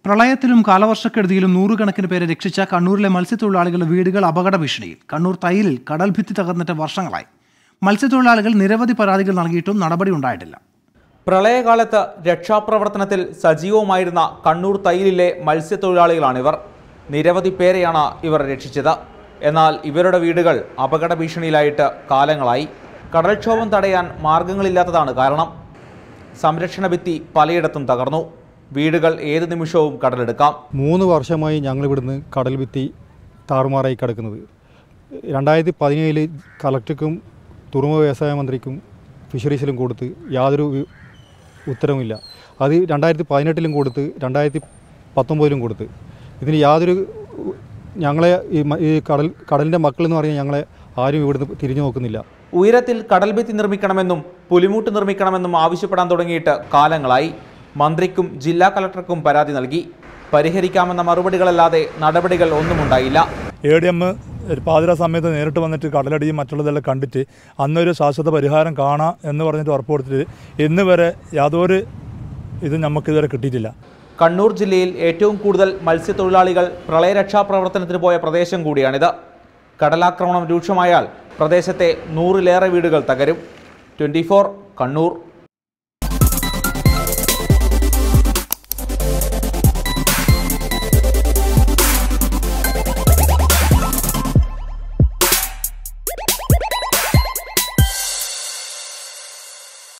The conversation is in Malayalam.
പ്രളയത്തിലും കാലവർഷക്കെടുതിയിലും നൂറുകണക്കിന് പേരെ രക്ഷിച്ച കണ്ണൂരിലെ മത്സ്യത്തൊഴിലാളികളുടെ വീടുകൾ അപകട ഭീഷണിയിൽ കണ്ണൂർ തൈലിൽ കടൽഭിത്തി തകർന്നിട്ട് വർഷങ്ങളായി മത്സ്യത്തൊഴിലാളികൾ നിരവധി പരാതികൾ നൽകിയിട്ടും നടപടി ഉണ്ടായിട്ടില്ല പ്രളയകാലത്ത് രക്ഷാപ്രവർത്തനത്തിൽ സജീവമായിരുന്ന കണ്ണൂർ തൈലിലെ മത്സ്യത്തൊഴിലാളികളാണിവർ നിരവധി പേരെയാണ് ഇവർ രക്ഷിച്ചത് എന്നാൽ ഇവരുടെ വീടുകൾ അപകട ഭീഷണിയിലായിട്ട് കാലങ്ങളായി കടൽക്ഷോഭം തടയാൻ മാർഗങ്ങളില്ലാത്തതാണ് കാരണം സംരക്ഷണ ഭിത്തി പലയിടത്തും തകർന്നു വീടുകൾ ഏത് നിമിഷവും കടലെടുക്കാം മൂന്ന് വർഷമായി ഞങ്ങൾ ഇവിടുന്ന് കടൽ ഭിത്തി താറുമാറായി കിടക്കുന്നത് രണ്ടായിരത്തി പതിനേഴിൽ കളക്ടർക്കും തുറമുഖ വ്യവസായ മന്ത്രിക്കും ഫിഷറീസിലും കൊടുത്ത് യാതൊരു വി- ഉത്തരവുമില്ല അത് രണ്ടായിരത്തി പതിനെട്ടിലും കൊടുത്ത് രണ്ടായിരത്തി പത്തൊമ്പതിലും കൊടുത്ത് ഇതിന് യാതൊരു ഞങ്ങളെ ഈ മ- ഈ കടൽ കടലിൻ്റെ മക്കൾ എന്ന് പറഞ്ഞാൽ ഞങ്ങളെ ആരും ഇവിടുന്ന് തിരിഞ്ഞു നോക്കുന്നില്ല ഉയരത്തിൽ കടൽഭിത്തി നിർമ്മിക്കണമെന്നും പുലിമുട്ട് നിർമ്മിക്കണമെന്നും ആവശ്യപ്പെടാൻ തുടങ്ങിയിട്ട് കാലങ്ങളായി മന്ത്രിക്കും ജില്ലാ കളക്ടർക്കും പരാതി നൽകി പരിഹരിക്കാമെന്ന മറുപടികളല്ലാതെ നടപടികൾ ഒന്നുമുണ്ടായില്ല എ ഡി എം പാതിര സമയത്ത് നേരിട്ട് വന്നിട്ട് കടലടിയും മറ്റുള്ളതെല്ലാം കണ്ടിട്ട് അന്നൊരു ശാശ്വത പരിഹാരം കാണാം എന്ന് പറഞ്ഞിട്ട് ഉറപ്പ് കൊടുത്തിട്ട് ഇന്ന് വരെ യാതൊരു ഇതും നമുക്കിതുവരെ കിട്ടിയിട്ടില്ല കണ്ണൂർ ജില്ലയിൽ ഏറ്റവും കൂടുതൽ മത്സ്യത്തൊഴിലാളികൾ പ്രളയരക്ഷാ പ്രവർത്തനത്തിന് പോയ പ്രദേശം കൂടിയാണിത് കടലാക്രമണം രൂക്ഷമായാൽ പ്രദേശത്തെ നൂറിലേറെ വീടുകൾ തകരും ട്വൻറ്റി കണ്ണൂർ